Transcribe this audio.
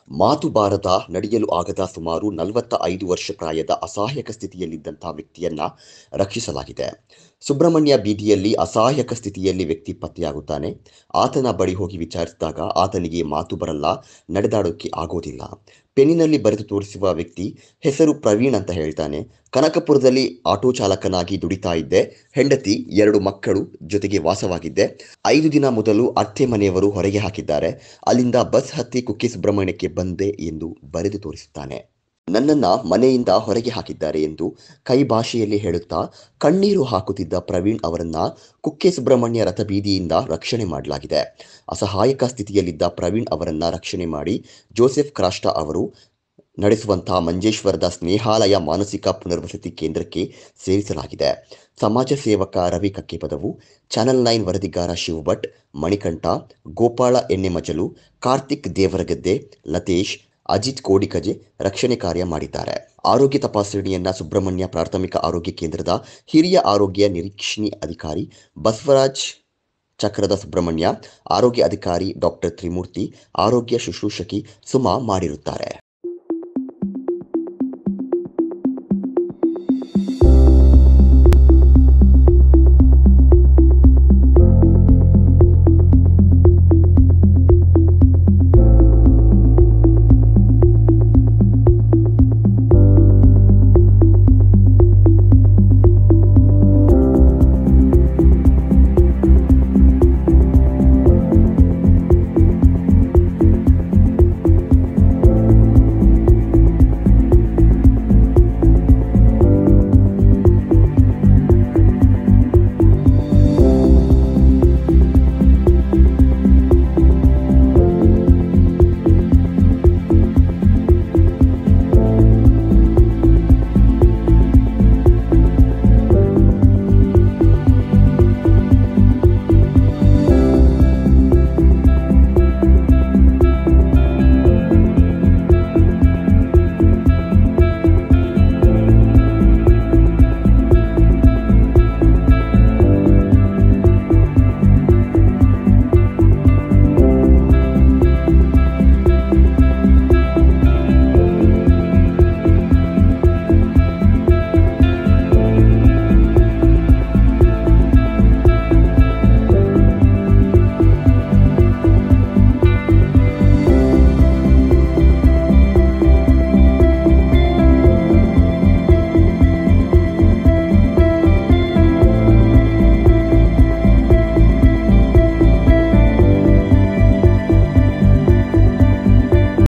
ಮಾತು ಬಾರದ ನಡೆಯಲು ಆಗದ ಸುಮಾರು ನಲವತ್ತ ಐದು ವರ್ಷ ಪ್ರಾಯದ ಅಸಹಾಯಕ ಸ್ಥಿತಿಯಲ್ಲಿದ್ದಂತಹ ವ್ಯಕ್ತಿಯನ್ನ ರಕ್ಷಿಸಲಾಗಿದೆ ಸುಬ್ರಹ್ಮಣ್ಯ ಬೀದಿಯಲ್ಲಿ ಅಸಹಾಯಕ ಸ್ಥಿತಿಯಲ್ಲಿ ವ್ಯಕ್ತಿ ಪತ್ತೆಯಾಗುತ್ತಾನೆ ಆತನ ಬಳಿ ಹೋಗಿ ವಿಚಾರಿಸಿದಾಗ ಆತನಿಗೆ ಮಾತು ಬರಲ್ಲ ನಡೆದಾಡೋಕೆ ಆಗೋದಿಲ್ಲ ಪೆನ್ನಿನಲ್ಲಿ ಬರೆದು ತೋರಿಸುವ ವ್ಯಕ್ತಿ ಹೆಸರು ಪ್ರವೀಣ್ ಅಂತ ಹೇಳ್ತಾನೆ ಕನಕಪುರದಲ್ಲಿ ಆಟೋ ಚಾಲಕನಾಗಿ ದುಡಿತಾ ಇದ್ದೆ ಹೆಂಡತಿ ಎರಡು ಮಕ್ಕಳು ಜೊತೆಗೆ ವಾಸವಾಗಿದ್ದೆ ಐದು ದಿನ ಮೊದಲು ಅತ್ತೆ ಮನೆಯವರು ಹೊರಗೆ ಹಾಕಿದ್ದಾರೆ ಅಲ್ಲಿಂದ ಬಸ್ ಹತ್ತಿ ಕುಕ್ಕೆ ಸುಬ್ರಹ್ಮಣ್ಯಕ್ಕೆ ಬಂದೆ ಎಂದು ಬರೆದು ತೋರಿಸುತ್ತಾನೆ ನನ್ನನ್ನ ಮನೆಯಿಂದ ಹೊರಗೆ ಹಾಕಿದ್ದಾರೆ ಎಂದು ಕೈ ಭಾಷೆಯಲ್ಲಿ ಹೇಳುತ್ತಾ ಕಣ್ಣೀರು ಹಾಕುತ್ತಿದ್ದ ಪ್ರವೀಣ್ ಅವರನ್ನ ಕುಕ್ಕೆ ಸುಬ್ರಹ್ಮಣ್ಯ ರಥಬೀದಿಯಿಂದ ರಕ್ಷಣೆ ಮಾಡಲಾಗಿದೆ ಅಸಹಾಯಕ ಸ್ಥಿತಿಯಲ್ಲಿದ್ದ ಪ್ರವೀಣ್ ಅವರನ್ನ ರಕ್ಷಣೆ ಮಾಡಿ ಜೋಸೆಫ್ ಕ್ರಾಸ್ಟಾ ಅವರು ನಡೆಸುವಂತಹ ಮಂಜೇಶ್ವರದ ಸ್ನೇಹಾಲಯ ಮಾನಸಿಕ ಪುನರ್ವಸತಿ ಕೇಂದ್ರಕ್ಕೆ ಸೇರಿಸಲಾಗಿದೆ ಸಮಾಜ ಸೇವಕ ರವಿ ಕಕ್ಕೆಪದವು ಚಾನೆಲ್ ನೈನ್ ವರದಿಗಾರ ಶಿವ್ ಭಟ್ ಮಣಿಕಂಠ ಗೋಪಾಳ ಎಣ್ಣೆಮಜಲು ಕಾರ್ತಿಕ್ ದೇವರಗದ್ದೆ ಲತೇಶ್ ಅಜಿತ್ ಕೋಡಿಕಜೆ ರಕ್ಷಣೆ ಕಾರ್ಯ ಮಾಡಿದ್ದಾರೆ ಆರೋಗ್ಯ ತಪಾಸಣೆಯನ್ನ ಸುಬ್ರಹ್ಮಣ್ಯ ಪ್ರಾಥಮಿಕ ಆರೋಗ್ಯ ಕೇಂದ್ರದ ಹಿರಿಯ ಆರೋಗ್ಯ ನಿರೀಕ್ಷಣಿ ಅಧಿಕಾರಿ ಬಸವರಾಜ್ ಚಕ್ರದ ಸುಬ್ರಹ್ಮಣ್ಯ ಆರೋಗ್ಯ ಅಧಿಕಾರಿ ಡಾಕ್ಟರ್ ತ್ರಿಮೂರ್ತಿ ಆರೋಗ್ಯ ಶುಶ್ರೂಷಕಿ ಸುಮಾ ಮಾಡಿರುತ್ತಾರೆ